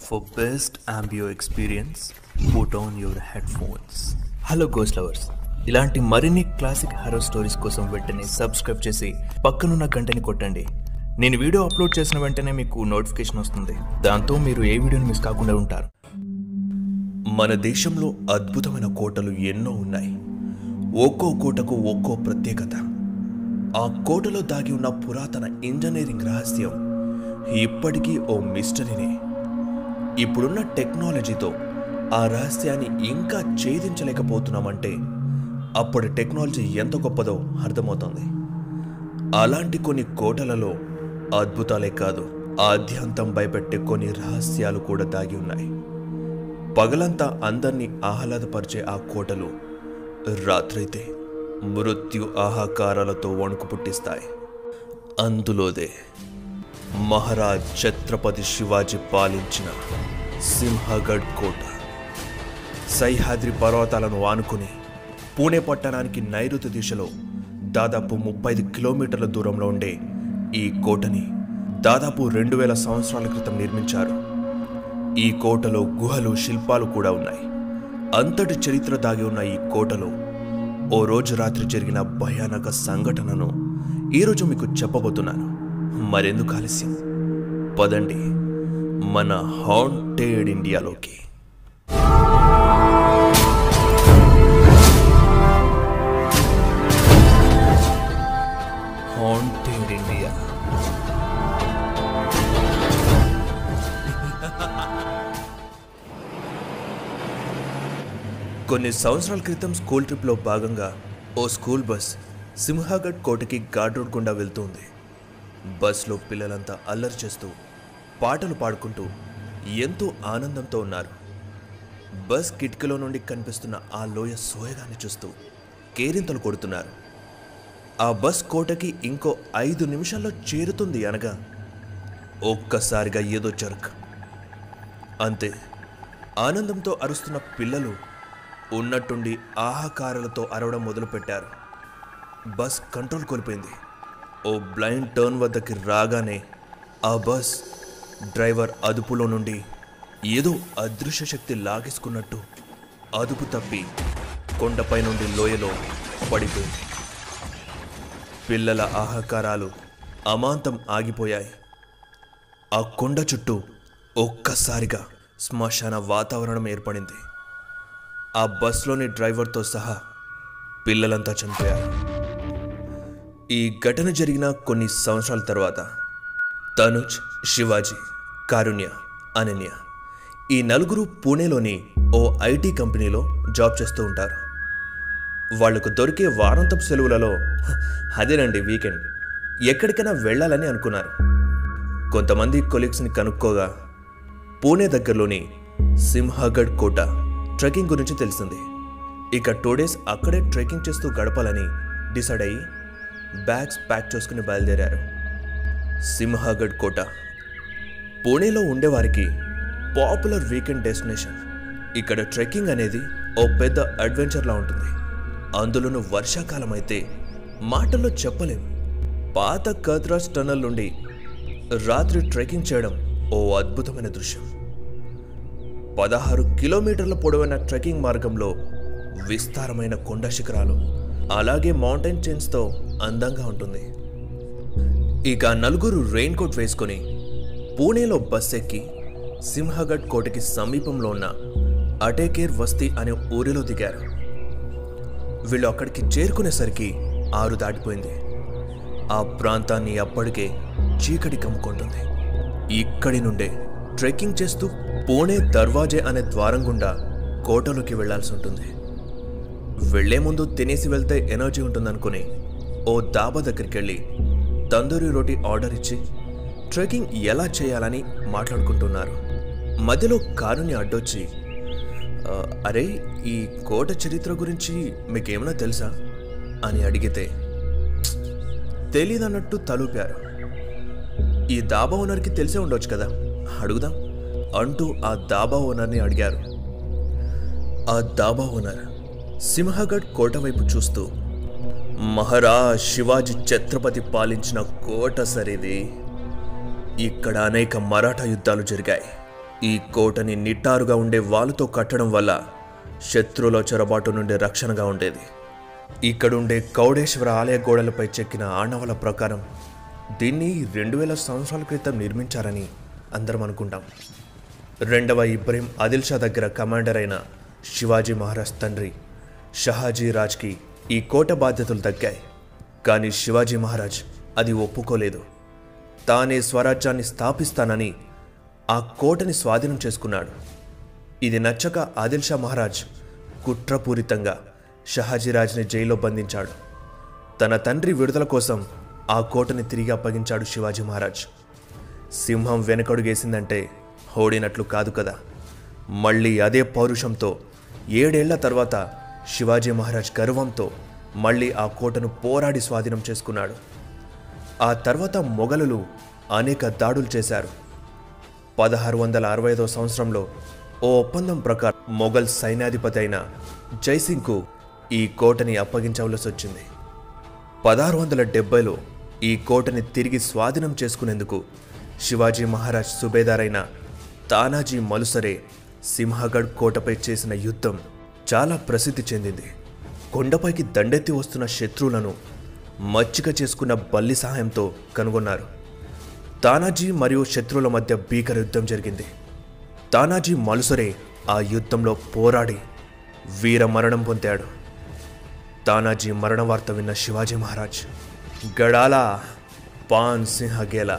For best ambio experience, put on your headphones. Hello ghost lovers ఇలాంటి మరిన్ని classic horror stories కోసం వెంటనే subscribe చేసి పక్కనున్న గంటని కొట్టండి నేను వీడియో అప్లోడ్ చేసిన వెంటనే మీకు నోటిఫికేషన్ వస్తుంది దాంతో మీరు ఏ వీడియోని మిస్ కాకుండా ఉంటారు మన దేశంలో అద్భుతమైన కోటలు ఎన్నో ఉన్నాయి ఒక్కో కోటకు ఒక్కో ప్రత్యేకత ఆ కోటలో దాగి ఉన్న పురాతన ఇంజనీరింగ్ రహస్యం ఇప్పటికీ ఓ మిస్టరీనే ఇప్పుడున్న టెక్నాలజీతో ఆ రహస్యాన్ని ఇంకా ఛేదించలేకపోతున్నామంటే అప్పటి టెక్నాలజీ ఎంత గొప్పదో అర్థమవుతుంది అలాంటి కొన్ని కోటలలో అద్భుతాలే కాదు ఆద్యంతం భయపెట్టే కొన్ని రహస్యాలు కూడా దాగి ఉన్నాయి పగలంతా అందరినీ ఆహ్లాదపరిచే ఆ కోటలు రాత్రైతే మృత్యు ఆహాకారాలతో వణుకు పుట్టిస్తాయి అందులోదే మహారాజ్ ఛత్రపతి శివాజీ పాలించిన సింహగఢ్ కోట సహ్యాద్రి పర్వతాలను ఆనుకుని పూణే పట్టణానికి నైరుతి దిశలో దాదాపు ముప్పై కిలోమీటర్ల దూరంలో ఉండే ఈ కోటని దాదాపు రెండు వేల సంవత్సరాల క్రితం నిర్మించారు ఈ కోటలో గుహలు శిల్పాలు కూడా ఉన్నాయి అంతటి చరిత్ర దాగి ఉన్న ఈ కోటలో ఓ రోజు రాత్రి జరిగిన భయానక సంఘటనను ఈరోజు మీకు చెప్పబోతున్నాను మరెందుకు ఆలస్యం పదండి మన హాంటెడ్ ఇండియాలోకి హాంటెడ్ ఇండియా కొన్ని సంవత్సరాల క్రితం స్కూల్ ట్రిప్లో భాగంగా ఓ స్కూల్ బస్ సింహాగఢ్ కోటకి ఘాట్ రోడ్ గుండా వెళ్తుంది బస్లో పిల్లలంతా అల్లరి చేస్తూ పాటలు పాడుకుంటూ ఎంతో ఆనందంతో ఉన్నారు బస్ కిటికీలో నుండి కనిపిస్తున్న ఆ లోయ సోయగాన్ని చూస్తూ కేరింతలు కొడుతున్నారు ఆ బస్ కోటకి ఇంకో ఐదు నిమిషాల్లో చేరుతుంది అనగా ఒక్కసారిగా ఏదో జరక్ అంతే ఆనందంతో అరుస్తున్న పిల్లలు ఉన్నట్టుండి ఆహాకారాలతో అరవడం మొదలుపెట్టారు బస్ కంట్రోల్ కోల్పోయింది ఓ బ్లైండ్ టర్న్ వద్దకి రాగానే ఆ బస్ డ్రైవర్ అదుపులో నుండి ఏదో అదృశ్య శక్తి లాగేసుకున్నట్టు అదుపు తప్పి కొండపై నుండి లోయలో పడిపోయింది పిల్లల ఆహాకారాలు అమాంతం ఆగిపోయాయి ఆ కొండ చుట్టూ ఒక్కసారిగా శ్మశాన వాతావరణం ఏర్పడింది ఆ బస్లోని డ్రైవర్తో సహా పిల్లలంతా చనిపోయారు ఈ ఘటన జరిగిన కొన్ని సంవత్సరాల తర్వాత తనుజ్ శివాజీ కారుణ్య అనన్య ఈ నలుగురు పూణేలోని ఓ ఐటీ కంపెనీలో జాబ్ చేస్తూ ఉంటారు వాళ్లకు దొరికే వారాంతపు సెలవులలో "హ, అదేనండి వీకెండ్ ఎక్కడికైనా వెళ్ళాలని అనుకున్నారు కొంతమంది కొలీగ్స్ని కనుక్కోగా పూణే దగ్గరలోని సింహగఢ్ కోట ట్రెక్కింగ్ గురించి తెలిసింది ఇక టూ డేస్ అక్కడే ట్రెక్కింగ్ చేస్తూ గడపాలని డిసైడ్ అయ్యి బ్యాగ్స్ ప్యాక్ చేసుకుని బయలుదేరారు సింహగఢ్ కోట పూణేలో ఉండేవారికి పాపులర్ వీకెండ్ డెస్టినేషన్ ఇక్కడ ట్రెక్కింగ్ అనేది ఓ పెద్ద అడ్వెంచర్లా ఉంటుంది అందులోనూ వర్షాకాలం అయితే మాటల్లో చెప్పలేం పాత కద్రాజ్ టనల్ నుండి రాత్రి ట్రెక్కింగ్ చేయడం ఓ అద్భుతమైన దృశ్యం పదహారు కిలోమీటర్ల పొడవైన ట్రెక్కింగ్ మార్గంలో విస్తారమైన కొండ శిఖరాలు అలాగే మౌంటైన్ చైన్స్తో అందంగా ఉంటుంది ఇక నలుగురు రెయిన్ కోట్ వేసుకొని పూణేలో బస్ ఎక్కి సింహగఢ్ కోటకి సమీపంలో ఉన్న అటేకేర్ వస్తీ అనే ఊరిలో దిగారు వీళ్ళు అక్కడికి చేరుకునేసరికి ఆరు దాటిపోయింది ఆ ప్రాంతాన్ని అప్పటికే చీకటి కమ్ముకుంటుంది ఇక్కడి నుండే ట్రెక్కింగ్ చేస్తూ పూణే దర్వాజే అనే ద్వారం గుండా కోటలోకి వెళ్లాల్సి ఉంటుంది వెళ్లే ముందు తినేసి వెళ్తే ఎనర్జీ ఉంటుందనుకుని ఓ దాబా దగ్గరికి వెళ్ళి తందూరి రోటీ ఆర్డర్ ఇచ్చి ట్రెక్కింగ్ ఎలా చేయాలని మాట్లాడుకుంటున్నారు మధ్యలో కారుని అడ్డొచ్చి "ఆ, అరే ఈ కోట చరిత్ర గురించి మీకేమైనా తెలుసా అని అడిగితే తెలీదన్నట్టు తలూపారు ఈ దాబా ఓనర్కి తెలిసే ఉండొచ్చు కదా అడుగుదాం అంటూ ఆ దాబా ఓనర్ని అడిగారు ఆ దాబా ఓనర్ సింహగఢ్ కోట వైపు చూస్తూ మహారాజ్ శివాజీ ఛత్రపతి పాలించిన కోట సరిది ఇక్కడ అనేక మరాఠా యుద్ధాలు జరిగాయి ఈ కోటని నిట్టారుగా ఉండే వాలుతో కట్టడం వల్ల శత్రువుల చొరబాటు నుండి రక్షణగా ఉండేది ఇక్కడుండే కౌడేశ్వర ఆలయ గోడలపై చెక్కిన ఆనవల ప్రకారం దీన్ని రెండు వేల సంవత్సరాల క్రితం నిర్మించారని అందరం అనుకుంటాం రెండవ ఇబ్రహీం ఆదిల్ షా దగ్గర కమాండర్ అయిన శివాజీ మహారాజ్ తండ్రి షహాజీ రాజ్కి ఈ కోట బాధ్యతలు దక్కాయి కానీ శివాజీ మహారాజ్ అది ఒప్పుకోలేదు తానే స్వరాజ్యాన్ని స్థాపిస్తానని ఆ కోటని స్వాధీనం చేసుకున్నాడు ఇది నచ్చక ఆదిల్ షా మహారాజ్ కుట్రపూరితంగా షహాజీరాజ్ని జైల్లో బంధించాడు తన తండ్రి విడుదల కోసం ఆ కోటని తిరిగి అప్పగించాడు శివాజీ మహారాజ్ సింహం వెనకడుగేసిందంటే ఓడినట్లు కాదు కదా మళ్ళీ అదే పౌరుషంతో ఏడేళ్ల తర్వాత శివాజీ మహారాజ్ గర్వంతో మళ్ళీ ఆ కోటను పోరాడి స్వాధీనం చేసుకున్నాడు ఆ తర్వాత మొఘలులు అనేక దాడులు చేశారు పదహారు వందల అరవై ఐదో సంవత్సరంలో ఓ ఒప్పందం ప్రకారం మొఘల్ సైన్యాధిపతి అయిన జైసింగ్కు ఈ కోటని అప్పగించవలసి వచ్చింది పదహారు వందల డెబ్బైలో ఈ కోటని తిరిగి స్వాధీనం చేసుకునేందుకు శివాజీ మహారాజ్ సుబేదారైన తానాజీ మలుసరే సింహగఢ్ కోటపై చేసిన యుద్ధం చాలా ప్రసిద్ధి చెందింది కొండపైకి దండెత్తి వస్తున్న శత్రువులను మచ్చిక చేసుకున్న బల్లి సహాయంతో కనుగొన్నారు తానాజీ మరియు శత్రువుల మధ్య భీకర యుద్ధం జరిగింది తానాజీ మలుసరే ఆ యుద్ధంలో పోరాడి వీర మరణం పొందాడు తానాజీ మరణ వార్త విన్న శివాజీ మహారాజ్ గడాల పాన్ సింహ గేలా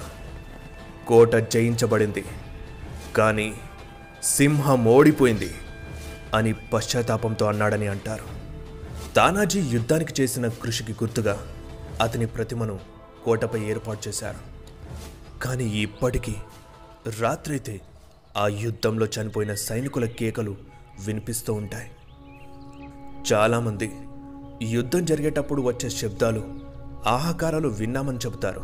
కోట జయించబడింది కానీ సింహం ఓడిపోయింది అని పశ్చాత్తాపంతో అన్నాడని అంటారు తానాజీ యుద్ధానికి చేసిన కృషికి గుర్తుగా అతని ప్రతిమను కోటపై ఏర్పాటు చేశారు కానీ ఇప్పటికీ రాత్రైతే ఆ యుద్ధంలో చనిపోయిన సైనికుల కేకలు వినిపిస్తూ ఉంటాయి చాలామంది యుద్ధం జరిగేటప్పుడు వచ్చే శబ్దాలు ఆహాకారాలు విన్నామని చెబుతారు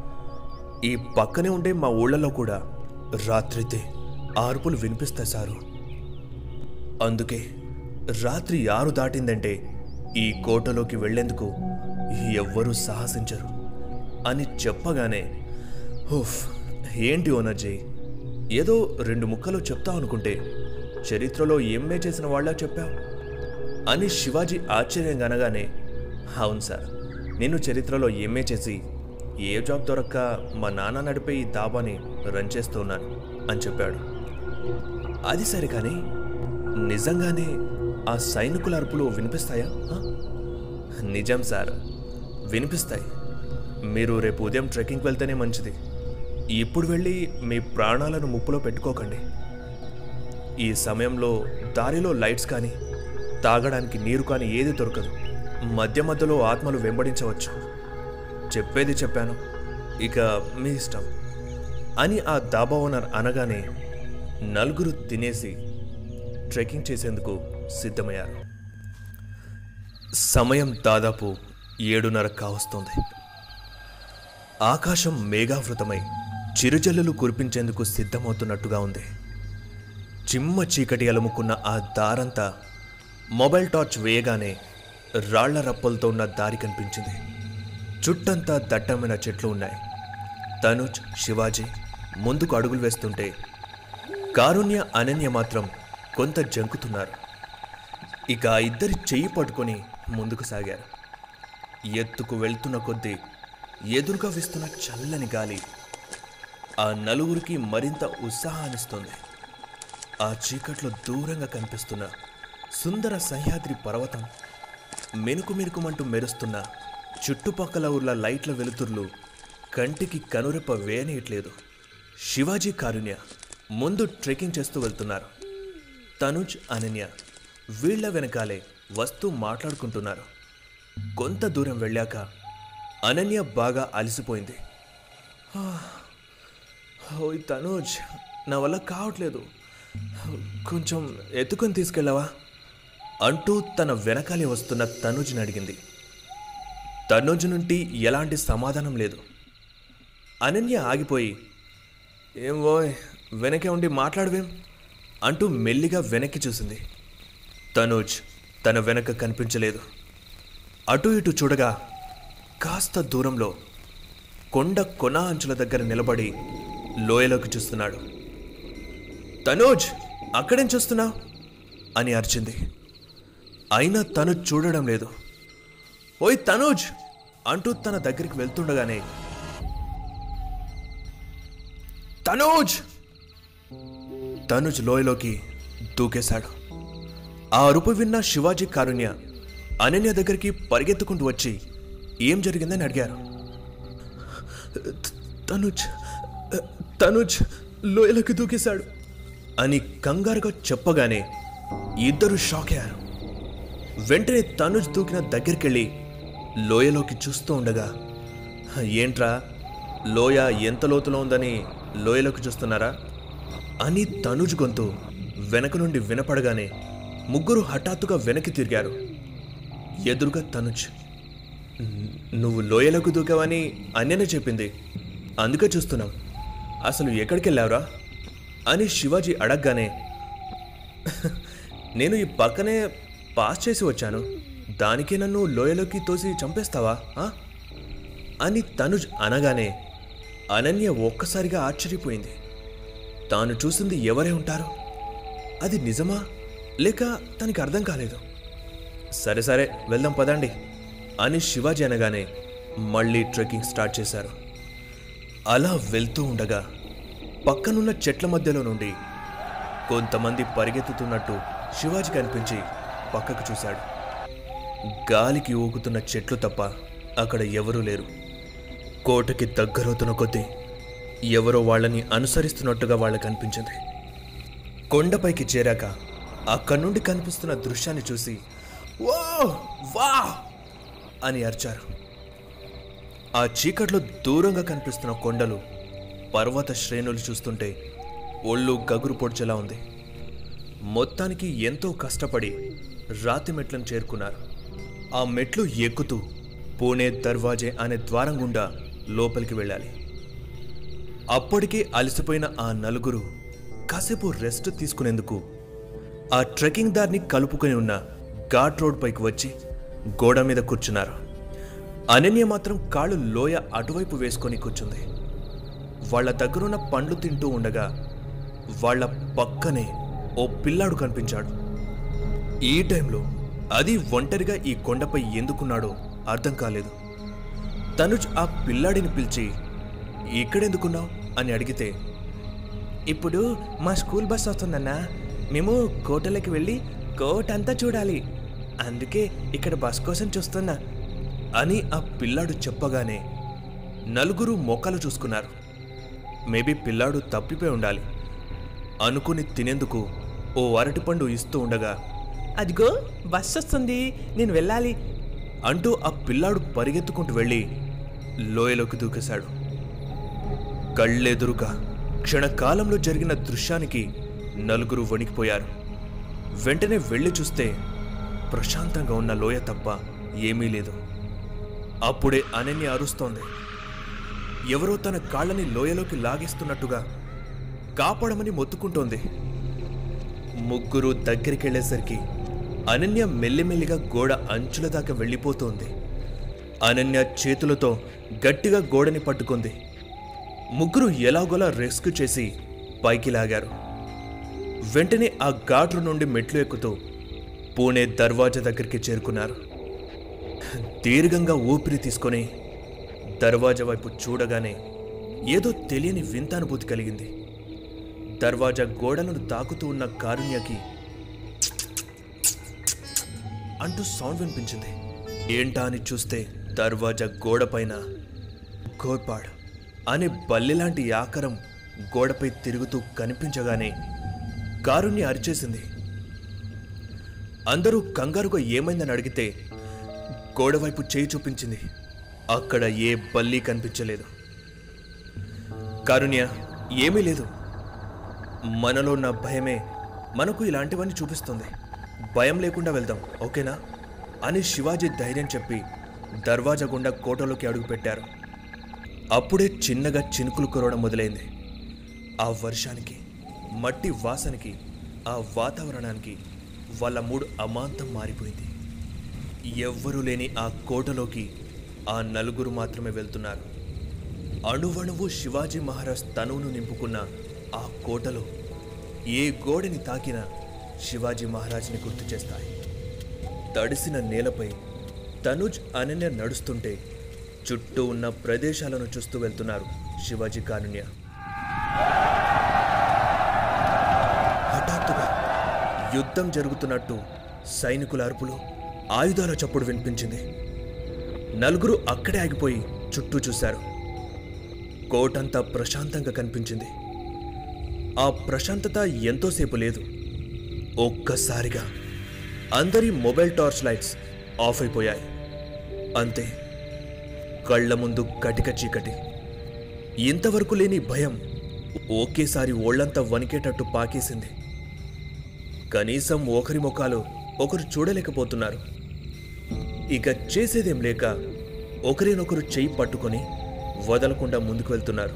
ఈ పక్కనే ఉండే మా ఊళ్ళలో కూడా రాత్రైతే ఆ అరుపులు వినిపిస్తాయి సారు అందుకే రాత్రి ఆరు దాటిందంటే ఈ కోటలోకి వెళ్లేందుకు ఎవ్వరూ సాహసించరు అని చెప్పగానే హుఫ్ ఏంటి ఓనర్జీ ఏదో రెండు ముక్కలు చెప్తావు అనుకుంటే చరిత్రలో ఎంఏ చేసిన వాళ్ళ చెప్పావు అని శివాజీ ఆశ్చర్యంగా అనగానే అవును సార్ నేను చరిత్రలో ఎంఏ చేసి ఏ జాబ్ దొరక్క మా నాన్న నడిపే ఈ దాబాని రన్ చేస్తున్నాను అని చెప్పాడు అది సరే కానీ నిజంగానే ఆ సైనికుల అరుపులు వినిపిస్తాయా ఆ? నిజం సార్ వినిపిస్తాయి మీరు రేపు ఉదయం ట్రెక్కింగ్కి వెళ్తేనే మంచిది ఇప్పుడు వెళ్ళి మీ ప్రాణాలను ముప్పులో పెట్టుకోకండి ఈ సమయంలో దారిలో లైట్స్ కానీ తాగడానికి నీరు కానీ ఏది దొరకదు మధ్య మధ్యలో ఆత్మలు వెంబడించవచ్చు చెప్పేది చెప్పాను ఇక మీ ఇష్టం అని ఆ దాబా ఓనర్ అనగానే నలుగురు తినేసి ట్రెక్కింగ్ చేసేందుకు సిద్ధమయ్యారు సమయం దాదాపు ఏడున్నర కావస్తోంది ఆకాశం మేఘావృతమై చిరుజల్లులు కురిపించేందుకు సిద్ధమవుతున్నట్టుగా ఉంది చిమ్మ చీకటి అలుముకున్న ఆ దారంతా మొబైల్ టార్చ్ వేయగానే రాళ్ల రప్పలతో ఉన్న దారి కనిపించింది చుట్టంతా దట్టమైన చెట్లు ఉన్నాయి తనుజ్ శివాజీ ముందుకు అడుగులు వేస్తుంటే కారుణ్య అనన్య మాత్రం కొంత జంకుతున్నారు ఇక ఆ ఇద్దరి చెయ్యి పట్టుకొని ముందుకు సాగారు ఎత్తుకు వెళ్తున్న కొద్దీ ఎదురుగా వీస్తున్న చల్లని గాలి ఆ నలుగురికి మరింత ఉత్సాహాన్నిస్తుంది ఆ చీకట్లో దూరంగా కనిపిస్తున్న సుందర సహ్యాద్రి పర్వతం మెనుకు మెనుకుమంటూ మెరుస్తున్న చుట్టుపక్కల ఊర్ల లైట్ల వెలుతుర్లు కంటికి కనురెప్ప వేయనీయట్లేదు శివాజీ కారుణ్య ముందు ట్రెక్కింగ్ చేస్తూ వెళ్తున్నారు తనుజ్ అనన్య వీళ్ల వెనకాలే వస్తూ మాట్లాడుకుంటున్నారు కొంత దూరం వెళ్ళాక అనన్య బాగా అలసిపోయింది "హా, ఓయ్ తనుజ్ నా వల్ల కావట్లేదు కొంచెం ఎత్తుకొని తీసుకెళ్ళవా అంటూ తన వెనకాలే వస్తున్న తనుజ్ని అడిగింది తనుజ్ నుండి ఎలాంటి సమాధానం లేదు అనన్య ఆగిపోయి ఏం ఓయ్ వెనకే ఉండి మాట్లాడవేం అంటూ మెల్లిగా వెనక్కి చూసింది తనూజ్ తన వెనక కనిపించలేదు అటు ఇటు చూడగా కాస్త దూరంలో కొండ కొన అంచుల దగ్గర నిలబడి లోయలోకి చూస్తున్నాడు తనోజ్ అక్కడేం చూస్తున్నావు అని అరిచింది అయినా తను చూడడం లేదు ఓయ్ తనోజ్ అంటూ తన దగ్గరికి వెళ్తుండగానే తనోజ్ తనుజ్ లోయలోకి దూకేశాడు ఆ అరుపు విన్న శివాజీ కారుణ్య అనన్య దగ్గరికి పరిగెత్తుకుంటూ వచ్చి ఏం జరిగిందని అడిగారు తనుజ్ తనుజ్ లోయలోకి దూకేశాడు అని కంగారుగా చెప్పగానే ఇద్దరు షాక్ అయ్యారు వెంటనే తనుజ్ దూకిన దగ్గరికెళ్ళి లోయలోకి చూస్తూ ఉండగా ఏంట్రా లోయ ఎంత లోతులో ఉందని లోయలోకి చూస్తున్నారా అని తనుజ్ గొంతు వెనక నుండి వినపడగానే ముగ్గురు హఠాత్తుగా వెనక్కి తిరిగారు ఎదురుగా తనుజ్ "న్- నువ్వు లోయలోకి దూకావని అన్యనే చెప్పింది అందుకే చూస్తున్నాం అసలు ఎక్కడికి వెళ్ళావురా అని శివాజీ అడగగానే నేను ఈ పక్కనే పాస్ చేసి వచ్చాను దానికే నన్ను లోయలోకి తోసి చంపేస్తావా ఆ?" అని తనుజ్ అనగానే అనన్య ఒక్కసారిగా ఆశ్చర్యపోయింది తాను చూసింది ఎవరే ఉంటారు అది నిజమా లేక తనకి అర్థం కాలేదు సరే సరే వెళ్దాం పదండి అని శివాజీ అనగానే మళ్ళీ ట్రెక్కింగ్ స్టార్ట్ చేశారు అలా వెళ్తూ ఉండగా పక్కనున్న చెట్ల మధ్యలో నుండి కొంతమంది పరిగెత్తుతున్నట్టు శివాజీ కనిపించి పక్కకు చూశాడు గాలికి ఊగుతున్న చెట్లు తప్ప అక్కడ ఎవరూ లేరు కోటకి దగ్గరవుతున్న కొద్దీ ఎవరో వాళ్ళని అనుసరిస్తున్నట్టుగా వాళ్ళకి అనిపించింది కొండపైకి చేరాక అక్కడి నుండి కనిపిస్తున్న దృశ్యాన్ని చూసి ఓ వా అని అరిచారు ఆ చీకట్లో దూరంగా కనిపిస్తున్న కొండలు పర్వత శ్రేణులు చూస్తుంటే ఒళ్ళు గగురు పొడిచేలా ఉంది మొత్తానికి ఎంతో కష్టపడి రాతి మెట్లను చేరుకున్నారు ఆ మెట్లు ఎక్కుతూ పూణే దర్వాజే అనే ద్వారం గుండా లోపలికి వెళ్ళాలి అప్పటికే అలసిపోయిన ఆ నలుగురు కాసేపు రెస్ట్ తీసుకునేందుకు ఆ ట్రెక్కింగ్ దారిని కలుపుకొని ఉన్న ఘాట్ రోడ్ పైకి వచ్చి గోడ మీద కూర్చున్నారు అనన్య మాత్రం కాళ్ళు లోయ అటువైపు వేసుకొని కూర్చుంది వాళ్ళ దగ్గరున్న పండ్లు తింటూ ఉండగా వాళ్ళ పక్కనే ఓ పిల్లాడు కనిపించాడు ఈ టైంలో అది ఒంటరిగా ఈ కొండపై ఎందుకున్నాడో అర్థం కాలేదు తనుజ్ ఆ పిల్లాడిని పిలిచి ఇక్కడెందుకున్నావు అని అడిగితే ఇప్పుడు మా స్కూల్ బస్ వస్తుందన్నా మేము కోటలోకి వెళ్ళి కోట అంతా చూడాలి అందుకే ఇక్కడ బస్ కోసం చూస్తున్నా అని ఆ పిల్లాడు చెప్పగానే నలుగురు మొక్కలు చూసుకున్నారు మేబీ పిల్లాడు తప్పిపోయి ఉండాలి అనుకుని తినేందుకు ఓ అరటిపండు ఇస్తూ ఉండగా అదిగో బస్ వస్తుంది నేను వెళ్ళాలి అంటూ ఆ పిల్లాడు పరిగెత్తుకుంటూ వెళ్ళి లోయలోకి దూకేశాడు కళ్ళెదురుగా క్షణకాలంలో జరిగిన దృశ్యానికి నలుగురు వణికిపోయారు వెంటనే వెళ్ళి చూస్తే ప్రశాంతంగా ఉన్న లోయ తప్ప ఏమీ లేదు అప్పుడే అనన్య అరుస్తోంది ఎవరో తన కాళ్ళని లోయలోకి లాగేస్తున్నట్టుగా కాపాడమని మొత్తుకుంటోంది ముగ్గురు దగ్గరికెళ్లేసరికి అనన్య మెల్లిమెల్లిగా గోడ అంచుల దాకా వెళ్ళిపోతోంది అనన్య చేతులతో గట్టిగా గోడని పట్టుకుంది ముగ్గురు ఎలాగోలా రెస్క్యూ చేసి పైకి లాగారు వెంటనే ఆ ఘాటు నుండి మెట్లు ఎక్కుతూ పూణే దర్వాజా దగ్గరికి చేరుకున్నారు దీర్ఘంగా ఊపిరి తీసుకొని దర్వాజా వైపు చూడగానే ఏదో తెలియని వింత అనుభూతి కలిగింది దర్వాజా గోడలను తాకుతూ ఉన్న కారుణ్యకి అంటూ సౌండ్ వినిపించింది ఏంటా అని చూస్తే దర్వాజా గోడపైన గోడ్పాడ్ అనే బల్లిలాంటి ఆకారం గోడపై తిరుగుతూ కనిపించగానే కారుణ్య అరిచేసింది అందరూ కంగారుగా ఏమైందని అడిగితే గోడవైపు చేయి చూపించింది అక్కడ ఏ బల్లి కనిపించలేదు కారుణ్య ఏమీ లేదు మనలో ఉన్న భయమే మనకు ఇలాంటివన్నీ చూపిస్తుంది భయం లేకుండా వెళ్దాం ఓకేనా అని శివాజీ ధైర్యం చెప్పి దర్వాజా గుండా కోటలోకి అడుగుపెట్టారు అప్పుడే చిన్నగా చినుకులు కురవడం మొదలైంది ఆ వర్షానికి మట్టి వాసనకి ఆ వాతావరణానికి వాళ్ళ మూడు అమాంతం మారిపోయింది ఎవ్వరూ లేని ఆ కోటలోకి ఆ నలుగురు మాత్రమే వెళ్తున్నారు అణువణువు శివాజీ మహారాజ్ తనువును నింపుకున్న ఆ కోటలో ఏ గోడని తాకినా శివాజీ మహారాజ్ని గుర్తు చేస్తాయి తడిసిన నేలపై తనుజ్ అనన్య నడుస్తుంటే చుట్టూ ఉన్న ప్రదేశాలను చూస్తూ వెళ్తున్నారు శివాజీ కారుణ్య హఠాత్తుగా యుద్ధం జరుగుతున్నట్టు సైనికుల అరుపులు ఆయుధాల చప్పుడు వినిపించింది నలుగురు అక్కడే ఆగిపోయి చుట్టూ చూశారు కోటంతా ప్రశాంతంగా కనిపించింది ఆ ప్రశాంతత ఎంతోసేపు లేదు ఒక్కసారిగా అందరి మొబైల్ టార్చ్ లైట్స్ ఆఫ్ అయిపోయాయి అంతే కళ్ళ ముందు కటిక చీకటి ఇంతవరకు లేని భయం ఒకేసారి ఒళ్ళంతా వణికేటట్టు పాకేసింది కనీసం ఒకరి ముఖాలు ఒకరు చూడలేకపోతున్నారు ఇక చేసేదేం లేక ఒకరినొకరు చెయ్యి పట్టుకొని వదలకుండా ముందుకు వెళ్తున్నారు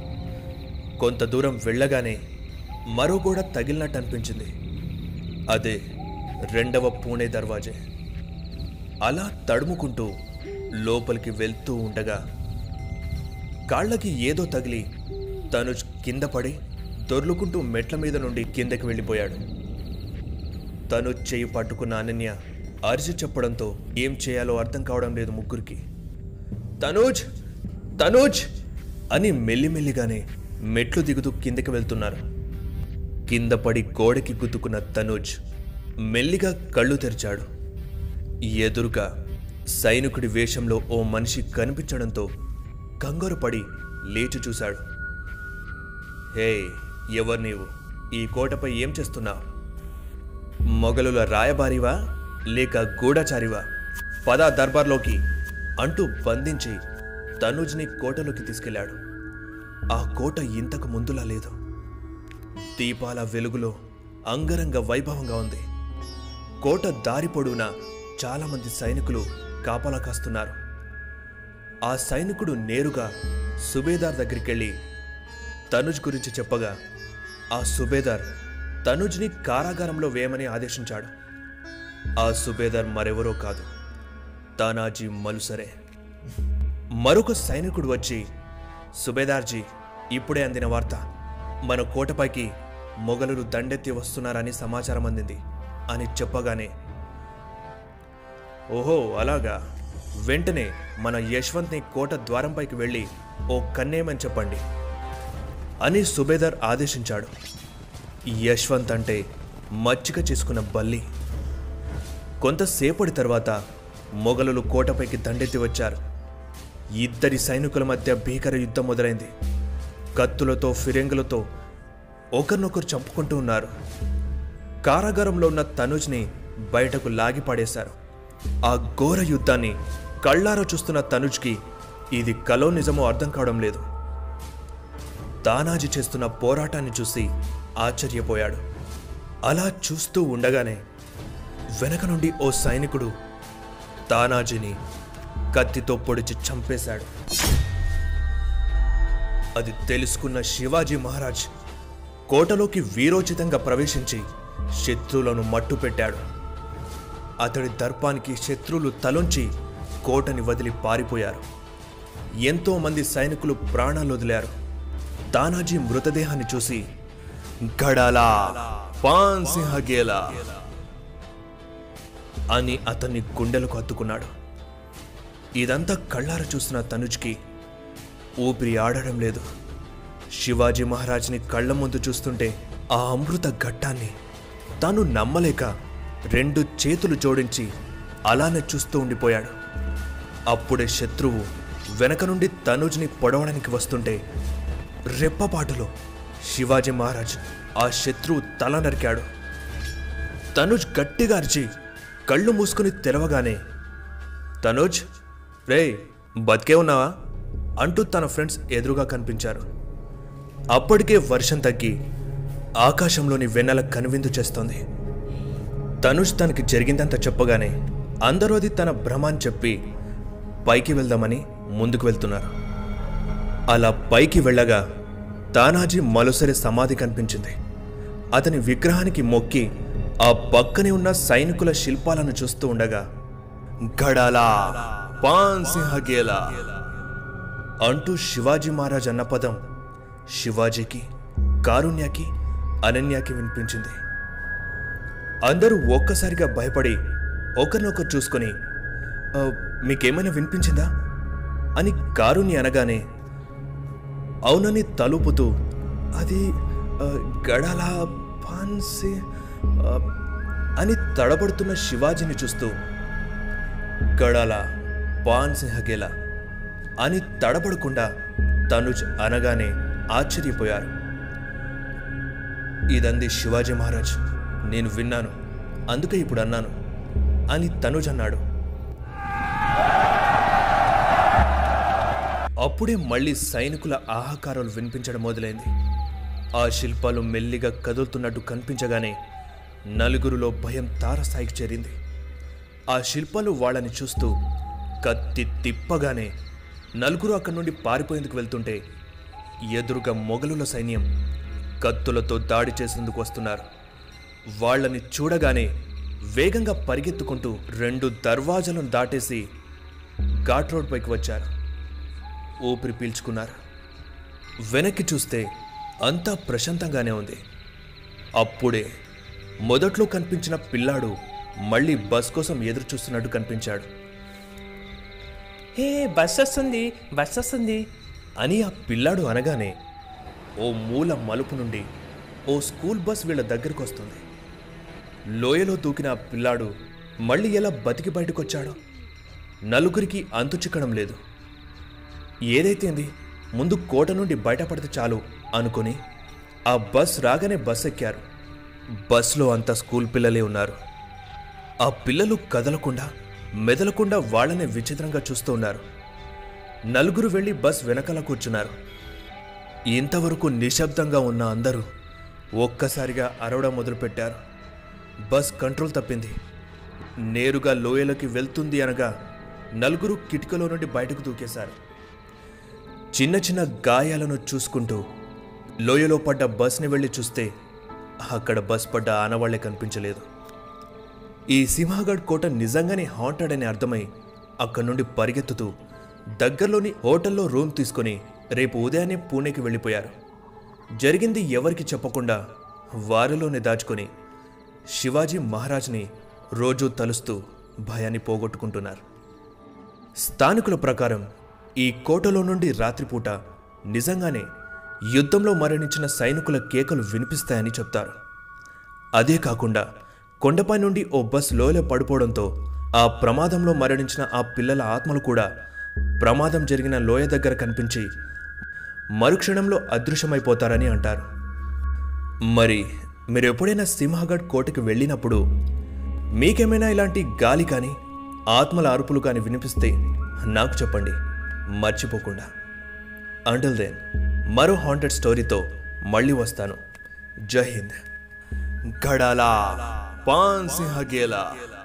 కొంత దూరం వెళ్ళగానే మరో గోడ తగిలినట్టు అనిపించింది అదే రెండవ పూణే దర్వాజే అలా తడుముకుంటూ లోపలికి వెళ్తూ ఉండగా కాళ్ళకి ఏదో తగిలి తను కింద పడి దొర్లుకుంటూ మెట్ల మీద నుండి కిందకి వెళ్ళిపోయాడు తను చెయ్యి పట్టుకున్న అనన్య అరిచి చెప్పడంతో ఏం చేయాలో అర్థం కావడం లేదు ముగ్గురికి తనూజ్ తనూజ్ అని మెల్లిమెల్లిగానే మెట్లు దిగుతూ కిందకి వెళ్తున్నారు కింద పడి గోడకి గుద్దుకున్న తనూజ్ మెల్లిగా కళ్ళు తెరిచాడు ఎదురుగా సైనికుడి వేషంలో ఓ మనిషి కనిపించడంతో కంగారు పడి లేచి చూశాడు హే ఎవరు నీవు ఈ కోటపై ఏం చేస్తున్నావు మొగలుల రాయబారివా లేక గూఢచారివా పద దర్బార్లోకి అంటూ బంధించి తనుజ్ని కోటలోకి తీసుకెళ్లాడు ఆ కోట ఇంతకు ముందులా లేదు దీపాల వెలుగులో అంగరంగ వైభవంగా ఉంది కోట దారి పొడవునా చాలామంది సైనికులు కాపలా కాస్తున్నారు ఆ సైనికుడు నేరుగా సుబేదార్ దగ్గరికెళ్ళి తనుజ్ గురించి చెప్పగా ఆ సుబేదార్ తనుజ్ని కారాగారంలో వేయమని ఆదేశించాడు ఆ సుబేదార్ మరెవరో కాదు తానాజీ మలుసరే మరొక సైనికుడు వచ్చి సుబేదార్జీ ఇప్పుడే అందిన వార్త మన కోటపైకి మొఘలులు దండెత్తి వస్తున్నారని సమాచారం అందింది అని చెప్పగానే ఓహో అలాగా వెంటనే మన యశ్వంత్ని కోట ద్వారంపైకి వెళ్ళి ఓ కన్నేయమని చెప్పండి అని సుబేదార్ ఆదేశించాడు యశ్వంత్ అంటే మచ్చిక చేసుకున్న బల్లి కొంతసేపటి తర్వాత మొఘలులు కోటపైకి దండెత్తి వచ్చారు ఇద్దరి సైనికుల మధ్య భీకర యుద్ధం మొదలైంది కత్తులతో ఫిరంగులతో ఒకరినొకరు చంపుకుంటూ ఉన్నారు కారాగారంలో ఉన్న తనుజ్ని బయటకు లాగి పడేశారు ఆ ఘోర యుద్ధాన్ని కళ్ళారా చూస్తున్న తనుజ్కి ఇది కలో నిజమో అర్థం కావడం లేదు తానాజీ చేస్తున్న పోరాటాన్ని చూసి ఆశ్చర్యపోయాడు అలా చూస్తూ ఉండగానే వెనక నుండి ఓ సైనికుడు తానాజీని కత్తితో పొడిచి చంపేశాడు అది తెలుసుకున్న శివాజీ మహారాజ్ కోటలోకి వీరోచితంగా ప్రవేశించి శత్రువులను మట్టుపెట్టాడు అతడి దర్పానికి శత్రువులు తలొంచి కోటని వదిలి పారిపోయారు ఎంతో మంది సైనికులు ప్రాణాలు వదిలారు తానాజీ మృతదేహాన్ని చూసి గడాలా పాన్ సింహ గేలా అని అతన్ని గుండెలకు హత్తుకున్నాడు ఇదంతా కళ్ళార చూసిన తనుజ్కి ఊపిరి ఆడడం లేదు శివాజీ మహారాజ్ని కళ్ళ ముందు చూస్తుంటే ఆ అమృత ఘట్టాన్ని తాను నమ్మలేక రెండు చేతులు జోడించి అలానే చూస్తూ ఉండిపోయాడు అప్పుడే శత్రువు వెనక నుండి తనుజ్ని పొడవడానికి వస్తుంటే రెప్పపాటులో శివాజీ మహారాజ్ ఆ శత్రువు తల నరికాడు తనుజ్ గట్టిగా అరిచి కళ్ళు మూసుకుని తెరవగానే తనుజ్ రే బతికే ఉన్నావా అంటూ తన ఫ్రెండ్స్ ఎదురుగా కనిపించారు అప్పటికే వర్షం తగ్గి ఆకాశంలోని వెన్నెల కనువిందు చేస్తోంది తనుజ్ తనకి జరిగిందంతా చెప్పగానే అందరూ అది తన భ్రమ అని చెప్పి పైకి వెళ్దామని ముందుకు వెళ్తున్నారు అలా పైకి వెళ్ళగా తానాజీ మలుసరి సమాధి కనిపించింది అతని విగ్రహానికి మొక్కి ఆ పక్కనే ఉన్న సైనికుల శిల్పాలను చూస్తూ ఉండగా గడాలా పాన్ సింహ గేలా అంటూ శివాజీ మహారాజ్ అన్న పదం శివాజీకి కారుణ్యకి అనన్యకి వినిపించింది అందరూ ఒక్కసారిగా భయపడి ఒకరినొకరు చూసుకొని "ఆ, మీకేమైనా వినిపించిందా అని కారుని అనగానే అవునని తలుపుతూ అది ఆ, గడాల పాన్సే ఆ, అని తడబడుతున్న శివాజీని చూస్తూ గడాల పాన్ సింహగేల అని తడబడకుండా తనుజ్ అనగానే ఆశ్చర్యపోయారు ఇదంది శివాజీ మహారాజ్ నేను విన్నాను అందుకే ఇప్పుడు అన్నాను అని తనుజ్ అన్నాడు అప్పుడే మళ్ళీ సైనికుల ఆహాకారాలు వినిపించడం మొదలైంది ఆ శిల్పాలు మెల్లిగా కదులుతున్నట్టు కనిపించగానే నలుగురిలో భయం తారస్థాయికి చేరింది ఆ శిల్పాలు వాళ్ళని చూస్తూ కత్తి తిప్పగానే నలుగురు అక్కడి నుండి పారిపోయేందుకు వెళ్తుంటే ఎదురుగా మొఘలుల సైన్యం కత్తులతో దాడి చేసేందుకు వస్తున్నారు వాళ్ళని చూడగానే వేగంగా పరిగెత్తుకుంటూ రెండు దర్వాజాలను దాటేసి ఘాట్ రోడ్ పైకి వచ్చారు ఊపిరి పీల్చుకున్నారు వెనక్కి చూస్తే అంతా ప్రశాంతంగానే ఉంది అప్పుడే మొదట్లో కనిపించిన పిల్లాడు మళ్ళీ బస్ కోసం ఎదురు చూస్తున్నట్టు కనిపించాడు హే బస్ వస్తుంది బస్ వస్తుంది అని ఆ పిల్లాడు అనగానే ఓ మూల మలుపు నుండి ఓ స్కూల్ బస్ వీళ్ళ దగ్గరకు వస్తుంది లోయలో దూకిన ఆ పిల్లాడు మళ్ళీ ఎలా బతికి బయటకొచ్చాడో నలుగురికి అంతు చిక్కడం లేదు ఏదైతేంది ముందు కోట నుండి బయటపడితే చాలు అనుకుని ఆ బస్ రాగానే బస్ ఎక్కారు బస్లో అంతా స్కూల్ పిల్లలే ఉన్నారు ఆ పిల్లలు కదలకుండా మెదలకుండా వాళ్ళనే విచిత్రంగా చూస్తూ ఉన్నారు నలుగురు వెళ్ళి బస్ వెనకాల కూర్చున్నారు ఇంతవరకు నిశ్శబ్దంగా ఉన్న అందరూ ఒక్కసారిగా అరవడం మొదలుపెట్టారు బస్ కంట్రోల్ తప్పింది నేరుగా లోయలోకి వెళ్తుంది అనగా నలుగురు కిటికలో నుండి బయటకు దూకేశారు చిన్న చిన్న గాయాలను చూసుకుంటూ లోయలో పడ్డ బస్ని వెళ్ళి చూస్తే అక్కడ బస్ పడ్డ ఆనవాళ్లే కనిపించలేదు ఈ సింహగఢ్ కోట నిజంగానే హాంటెడ్ అని అర్థమై అక్కడి నుండి పరిగెత్తుతూ దగ్గరలోని హోటల్లో రూమ్ తీసుకొని రేపు ఉదయాన్నే పూణేకి వెళ్ళిపోయారు జరిగింది ఎవరికి చెప్పకుండా వారిలోనే దాచుకొని శివాజీ మహారాజ్ని రోజూ తలుస్తూ భయాన్ని పోగొట్టుకుంటున్నారు స్థానికుల ప్రకారం ఈ కోటలో నుండి రాత్రిపూట నిజంగానే యుద్ధంలో మరణించిన సైనికుల కేకలు వినిపిస్తాయని చెప్తారు అదే కాకుండా కొండపై నుండి ఓ బస్ లోయలో పడిపోవడంతో ఆ ప్రమాదంలో మరణించిన ఆ పిల్లల ఆత్మలు కూడా ప్రమాదం జరిగిన లోయ దగ్గర కనిపించి మరుక్షణంలో అదృశ్యమైపోతారని అంటారు మరి మీరు ఎప్పుడైనా సింహగఢ్ కోటకి వెళ్ళినప్పుడు మీకేమైనా ఇలాంటి గాలి కానీ ఆత్మల అరుపులు కానీ వినిపిస్తే నాకు చెప్పండి మర్చిపోకుండా అంటల్ దెన్ మరో హాంటెడ్ స్టోరీతో మళ్ళీ వస్తాను జై హింద్ గడాలా పాన్ సింహ గేలా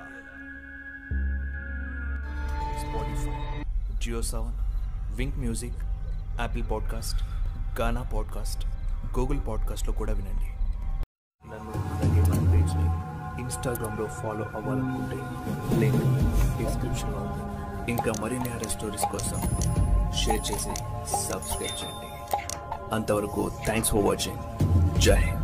Spotify Jio Saavn Wynk music Apple podcast Gaana podcast Google పాడ్కాస్ట్లో కూడా వినండి నన్ను అలాగే మన పేజ్ని ఇన్స్టాగ్రామ్లో ఫాలో అవ్వాలనుకుంటే లింక్ డిస్క్రిప్షన్లో ఉంది ఇంకా మరిన్ని హెడర్ స్టోరీస్ కోసం షేర్ చేసి సబ్స్క్రైబ్ చేయండి అంతవరకు థ్యాంక్స్ ఫర్ వాచింగ్ జై హింద్